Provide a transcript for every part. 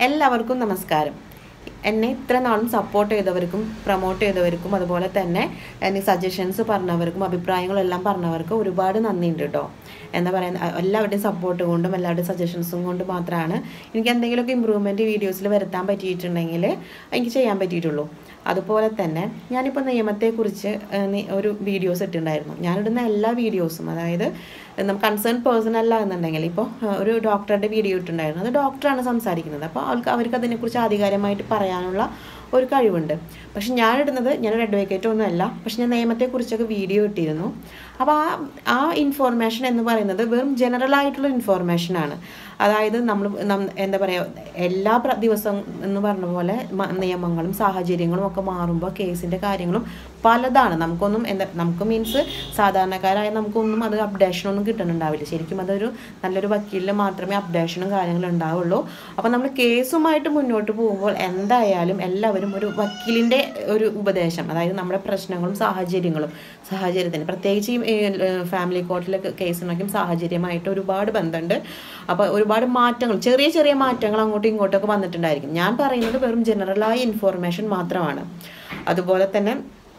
എല്ലാവർക്കും നമസ്കാരം എന്നെ ഇത്ര നാളും സപ്പോർട്ട് ചെയ്തവർക്കും പ്രൊമോട്ട് ചെയ്തവർക്കും അതുപോലെ തന്നെ എന്നെ സജഷൻസ് പറഞ്ഞവർക്കും അഭിപ്രായങ്ങളെല്ലാം പറഞ്ഞവർക്കും ഒരുപാട് നന്ദിയുണ്ട് കേട്ടോ എന്താ പറയുക എല്ലാവരുടെയും സപ്പോർട്ട് കൊണ്ടും എല്ലാവരുടെയും സജഷൻസും കൊണ്ട് മാത്രമാണ് എനിക്ക് എന്തെങ്കിലുമൊക്കെ ഇമ്പ്രൂവ്മെൻറ്റ് വീഡിയോസിൽ വരുത്താൻ പറ്റിയിട്ടുണ്ടെങ്കിൽ എനിക്ക് ചെയ്യാൻ പറ്റിയിട്ടുള്ളൂ അതുപോലെ തന്നെ ഞാനിപ്പോൾ നിയമത്തെക്കുറിച്ച് ഏഹ്, നി- ഒരു വീഡിയോസ് ഇട്ടിട്ടുണ്ടായിരുന്നു ഞാനിടുന്ന എല്ലാ വീഡിയോസും അതായത് നമുക്ക് കൺസേൺ പേഴ്സൺ അല്ല എന്നുണ്ടെങ്കിൽ ഇപ്പോൾ ഏഹ്, ഒരു ഡോക്ടറുടെ വീഡിയോ ഇട്ടിട്ടുണ്ടായിരുന്നു അത് ഡോക്ടറാണ് സംസാരിക്കുന്നത് അപ്പോൾ അവർക്ക് അവർക്ക് അതിനെക്കുറിച്ച് ആധികാരികമായിട്ട് പറയാനുള്ള ഒരു കഴിവുണ്ട് പക്ഷെ ഞാനിടുന്നത് ഞാനൊരു അഡ്വക്കേറ്റ് ഒന്നും അല്ല പക്ഷെ ഞാൻ നിയമത്തെക്കുറിച്ചൊക്കെ വീഡിയോ ഇട്ടിരുന്നു അപ്പോൾ ആ ആ ഇൻഫോർമേഷൻ എന്ന് പറയുന്നത് വെറും ജനറൽ ആയിട്ടുള്ള ഇൻഫോർമേഷൻ ആണ് അതായത് നമ്മൾ എന്താ പറയുക എല്ലാ പ്ര- ദിവസവും എന്ന് പറഞ്ഞ പോലെ മ- നിയമങ്ങളും സാഹചര്യങ്ങളും ഒക്കെ മാറുമ്പോൾ കേസിൻ്റെ കാര്യങ്ങളും പലതാണ് നമുക്കൊന്നും എന്താ നമുക്ക് മീൻസ് സാധാരണക്കാരായ നമുക്കൊന്നും അത് അപ്ഡേഷനൊന്നും കിട്ടുന്നുണ്ടാവില്ല ശരിക്കും അതൊരു നല്ലൊരു വക്കീലിന് മാത്രമേ അപ്ഡേഷനും കാര്യങ്ങളും ഉണ്ടാവുള്ളൂ അപ്പോൾ നമ്മൾ കേസുമായിട്ട് മുന്നോട്ട് പോകുമ്പോൾ എന്തായാലും എല്ലാവരും ഒരു വക്കീലിൻ്റെ ഒരു ഉപദേശം അതായത് നമ്മുടെ പ്രശ്നങ്ങളും സാഹചര്യങ്ങളും സാഹചര്യത്തിന് പ്രത്യേകിച്ച് ഈ ഫാമിലി കോർട്ടിലെ കേസിനൊക്കെയും സാഹചര്യമായിട്ട് ഒരുപാട് ബന്ധമുണ്ട് അപ്പോൾ ഒരുപാട് മാറ്റങ്ങൾ ചെറിയ ചെറിയ മാറ്റങ്ങൾ അങ്ങോട്ടും ഇങ്ങോട്ടൊക്കെ വന്നിട്ടുണ്ടായിരിക്കും ഞാൻ പറയുന്നത് വെറും ജനറലായ ഇൻഫോർമേഷൻ മാത്രമാണ് അതുപോലെ തന്നെ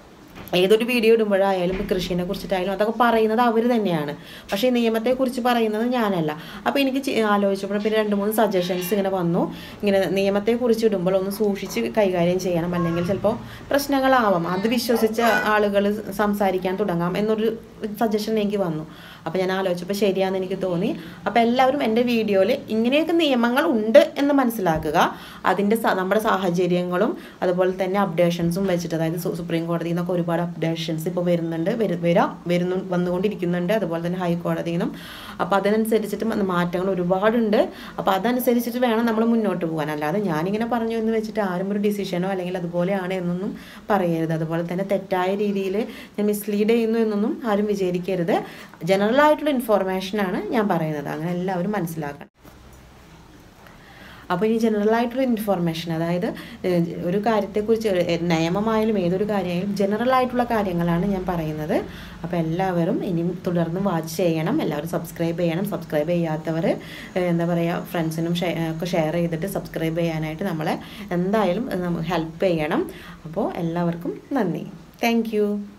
ഏതൊരു വീഡിയോ ഇടുമ്പോഴായാലും ഇപ്പോൾ കൃഷിനെ കുറിച്ചിട്ടായാലും അതൊക്കെ പറയുന്നത് അവർ തന്നെയാണ് പക്ഷേ ഈ നിയമത്തെക്കുറിച്ച് പറയുന്നത് ഞാനല്ല അപ്പോൾ എനിക്ക് ചി- ആലോചിച്ചപ്പോൾ പിന്നെ രണ്ട് മൂന്ന് സജഷൻസ് ഇങ്ങനെ വന്നു ഇങ്ങനെ നിയമത്തെക്കുറിച്ച് ഇടുമ്പോൾ ഒന്ന് സൂക്ഷിച്ച് കൈകാര്യം ചെയ്യണം അല്ലെങ്കിൽ ചിലപ്പോൾ പ്രശ്നങ്ങളാവാം അത് വിശ്വസിച്ച ആളുകൾ സംസാരിക്കാൻ തുടങ്ങാം എന്നൊരു സജഷൻ എനിക്ക് വന്നു അപ്പോൾ ഞാൻ ആലോചിച്ചപ്പോൾ ശരിയാണെന്ന് എനിക്ക് തോന്നി അപ്പോൾ എല്ലാവരും എൻ്റെ വീഡിയോയിൽ ഇങ്ങനെയൊക്കെ നിയമങ്ങൾ ഉണ്ട് എന്ന് മനസ്സിലാക്കുക അതിൻ്റെ സ- നമ്മുടെ സാഹചര്യങ്ങളും അതുപോലെ തന്നെ അപ്ഡേഷൻസും വെച്ചിട്ട് അതായത് സു- സുപ്രീം കോടതിയിൽ നിന്നൊക്കെ ഒരുപാട് അപ്ഡേഷൻസ് ഇപ്പോൾ വരുന്നുണ്ട് വരു- വരാം വരുന്നു വന്നുകൊണ്ടിരിക്കുന്നുണ്ട് അതുപോലെ തന്നെ ഹൈക്കോടതിയിൽ നിന്നും അപ്പോൾ അതിനനുസരിച്ചിട്ട് മ- മാറ്റങ്ങൾ ഒരുപാടുണ്ട് അപ്പോൾ അതനുസരിച്ചിട്ട് വേണം നമ്മൾ മുന്നോട്ട് പോകാൻ അല്ലാതെ ഞാനിങ്ങനെ പറഞ്ഞു എന്ന് വെച്ചിട്ട് ആരും ഒരു ഡിസിഷനോ അല്ലെങ്കിൽ അതുപോലെയാണ് എന്നൊന്നും പറയരുത് അതുപോലെ തന്നെ തെറ്റായ രീതിയിൽ ഞാൻ മിസ്ലീഡ് ചെയ്യുന്നു എന്നൊന്നും ആരും വിചാരിക്കരുത് ജനറൽ ആയിട്ടുള്ള ഇൻഫോർമേഷനാണ് ഞാൻ പറയുന്നത് അങ്ങനെ എല്ലാവരും മനസ്സിലാക്കണം അപ്പോൾ ഇനി ജനറൽ ആയിട്ടുള്ള ഇൻഫോർമേഷൻ അതായത് ഏഹ്, ഒരു കാര്യത്തെക്കുറിച്ച് ഏഹ്, നിയമമായാലും ഏതൊരു കാര്യമായാലും ജനറൽ ആയിട്ടുള്ള കാര്യങ്ങളാണ് ഞാൻ പറയുന്നത് അപ്പോൾ എല്ലാവരും ഇനിയും തുടർന്ന് വാച്ച് ചെയ്യണം എല്ലാവരും സബ്സ്ക്രൈബ് ചെയ്യണം സബ്സ്ക്രൈബ് ചെയ്യാത്തവർ ഏഹ്, എന്താ പറയുക ഫ്രണ്ട്സിനും ഷെ- ഏഹ്, ഒക്കെ ഷെയർ ചെയ്തിട്ട് സബ്സ്ക്രൈബ് ചെയ്യാനായിട്ട് നമ്മളെ എന്തായാലും ഹെൽപ്പ് ചെയ്യണം അപ്പോൾ എല്ലാവർക്കും നന്ദി താങ്ക്